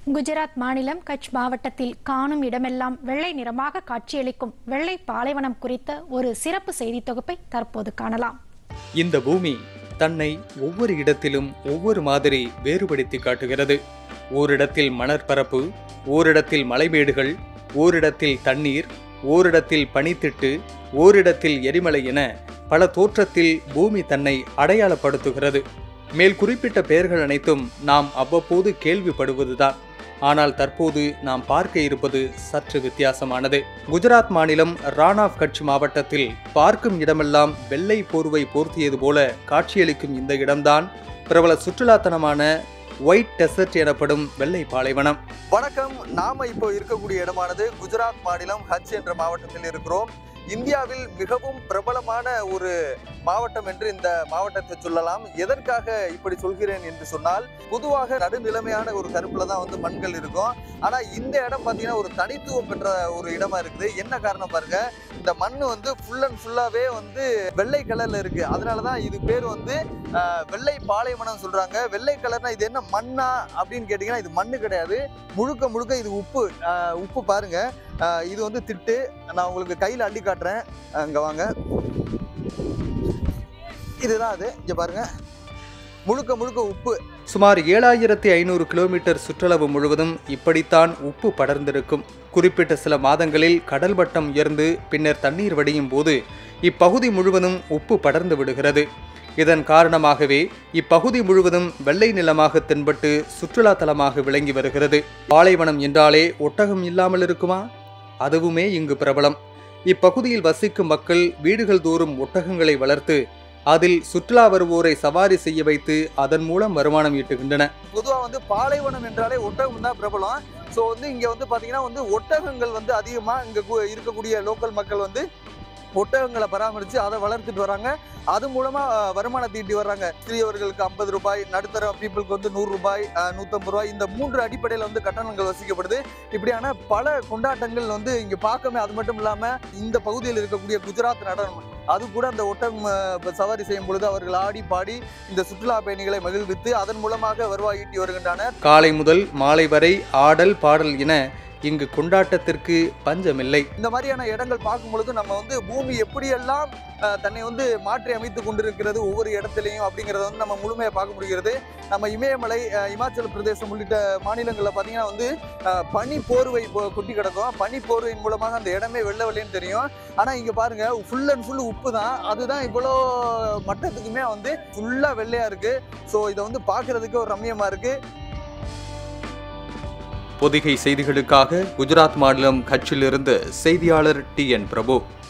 குஜராத் மாநிலம் கட்ச் மாவட்டத்தில் காணும் இடமெல்லாம் வெள்ளை நிறமாக காட்சியளிக்கும் வெள்ளை பாலைவனம் குறித்த ஒரு சிறப்பு செய்தி தொகுப்பை தற்போது காணலாம் இந்த பூமி தன்னை ஒவ்வொரு இடத்திலும் ஒவ்வொரு மாதிரி வேறுபடுத்தி காட்டுகிறது ஓரிடத்தில் மணற்பரப்பு ஓரிடத்தில் மலைமேடுகள் ஓரிடத்தில் தண்ணீர் ஓரிடத்தில் பனித்திட்டு ஓரிடத்தில் எரிமலை என பல தோற்றத்தில் பூமி தன்னை அடையாளப்படுத்துகிறது மேல் குறிப்பிட்ட பெயர்கள் அனைத்தும் நாம் அவ்வப்போது கேள்விப்படுவதுதான் ஆனால் தற்போது நாம் பார்க்க இருப்பது சற்று வித்தியாசமானது குஜராத் மாநிலம் ரான் ஆஃப் கட்ச் மாவட்டத்தில் பார்க்கும் இடமெல்லாம் வெள்ளை போர்வை போர்த்தியது போல காட்சியளிக்கும் இந்த இடம்தான் பிரபல சுற்றுலாத்தனமான ஒயிட் டெசர்ட் எனப்படும் வெள்ளை பாலைவனம் வணக்கம் நாம இப்போ இருக்கக்கூடிய இடமானது குஜராத் மாநிலம் ஹஜ் என்ற மாவட்டத்தில் இருக்கிறோம் இந்தியாவில் மிகவும் பிரபலமான ஒரு மாவட்டம் என்று இந்த மாவட்டத்தை சொல்லலாம் எதற்காக இப்படி சொல்கிறேன் என்று சொன்னால் பொதுவாக நடுநிலைமையான ஒரு கருப்புல தான் வந்து மண்கள் இருக்கும் ஆனா இந்த இடம் பார்த்தீங்கன்னா ஒரு தனித்துவம் பெற்ற ஒரு இடமா இருக்குது என்ன காரணம் பாருங்க இந்த மண் வந்து ஃபுல் அண்ட் ஃபுல்லாவே வந்து வெள்ளை கலர்ல இருக்கு அதனாலதான் இது பேர் வந்து ஆஹ், வெள்ளை பாலைவனம் சொல்றாங்க வெள்ளை கலர்னா இது என்ன மண்ணா அப்படின்னு கேட்டீங்கன்னா இது மண்ணு கிடையாது முழுக்க முழுக்க இது உப்பு ஆஹ், உப்பு பாருங்க ஆஹ், இது வந்து திட்டு நான் உங்களுக்கு கையில் அள்ளி காட்டுறேன் அங்க வாங்க இதுதான் அது இங்க பாருங்க முழுக்க முழுக்க உப்பு சுமார் ஏழாயிரத்தி ஐநூறு கிலோமீட்டர் சுற்றளவு முழுவதும் இப்படித்தான் உப்பு படர்ந்திருக்கும் குறிப்பிட்ட சில மாதங்களில் கடல் வட்டம் உயர்ந்து பின்னர் தண்ணீர் வடியும் போது இப்பகுதி முழுவதும் உப்பு படர்ந்து விடுகிறது இதன் காரணமாகவே இப்பகுதி முழுவதும் வெள்ளை நிலமாக தென்பட்டு சுற்றுலா தலமாக விளங்கி வருகிறது பாலைவனம் என்றாலே ஒட்டகம் இல்லாமல் இருக்குமா அதுவுமே இங்கு பிரபலம் இப்பகுதியில் வசிக்கும் மக்கள் வீடுகள் தோறும் ஒட்டகங்களை வளர்த்து அதில் சுற்றுலா வருவோரை சவாரி செய்ய வைத்து அதன் மூலம் வருமானம் ஈட்டுகின்றன பொதுவா வந்து பாலைவனம் என்றாலே ஒட்டகம் தான் பிரபலம் ஸோ வந்து இங்க வந்து பாத்தீங்கன்னா வந்து ஒட்டகங்கள் வந்து அதிகமா இங்க கு- இருக்கக்கூடிய லோக்கல் மக்கள் வந்து ஒட்டகங்களை பராமரித்து அதை வளர்த்துட்டு வராங்க அது மூலமா அஹ், வருமானம் தீட்டி வர்றாங்க சிறியவர்களுக்கு ஐம்பது ரூபாய் நடுத்தர பீப்புளுக்கு வந்து நூறு ரூபாய் அஹ், நூத்தம்பது ரூபாய் இந்த மூன்று அடிப்படையில் வந்து கட்டணங்கள் வசிக்கப்படுது இப்படியான பல கொண்டாட்டங்கள் வந்து இங்க பார்க்கவே அது மட்டும் இல்லாம இந்த பகுதியில் இருக்கக்கூடிய குஜராத் நடனம் அது கூட அந்த ஒட்டகம் அஹ், சவாரி செய்யும் பொழுது அவர்கள் ஆடி பாடி இந்த சுற்றுலா பயணிகளை மகிழ்வித்து அதன் மூலமாக வருவாய் ஈட்டி வருகின்றனர் காலை முதல் மாலை வரை ஆடல் பாடல் என இங்கு கொண்டாட்டத்திற்கு பஞ்சமில்லை இந்த மாதிரியான இடங்கள் பார்க்கும் பொழுது நம்ம வந்து பூமி எப்படியெல்லாம் அஹ், தன்னை வந்து மாற்றி அமைத்து கொண்டிருக்கிறது ஒவ்வொரு இடத்துலையும் அப்படிங்கிறத வந்து நம்ம முழுமையாக பார்க்க முடிகிறது நம்ம இமயமலை அஹ், இமாச்சல பிரதேசம் உள்ளிட்ட மாநிலங்களில் பார்த்தீங்கன்னா வந்து அஹ், பனி போர்வை கொ- கொட்டி கிடக்கும் பனி போர்வையின் மூலமாக அந்த இடமே வெள்ளை வெள்ளைன்னு தெரியும் ஆனால் இங்கே பாருங்க ஃபுல் அண்ட் ஃபுல் உப்பு தான் அதுதான் இவ்வளோ மட்டத்துக்குமே வந்து ஃபுல்லாக வெள்ளையாக இருக்குது ஸோ இதை வந்து பார்க்கறதுக்கு ஒரு ரம்மியமாக இருக்குது பொதிகை செய்திகளுக்காக குஜராத் மாநிலம் கட்சியிலிருந்து செய்தியாளர் டி என் பிரபு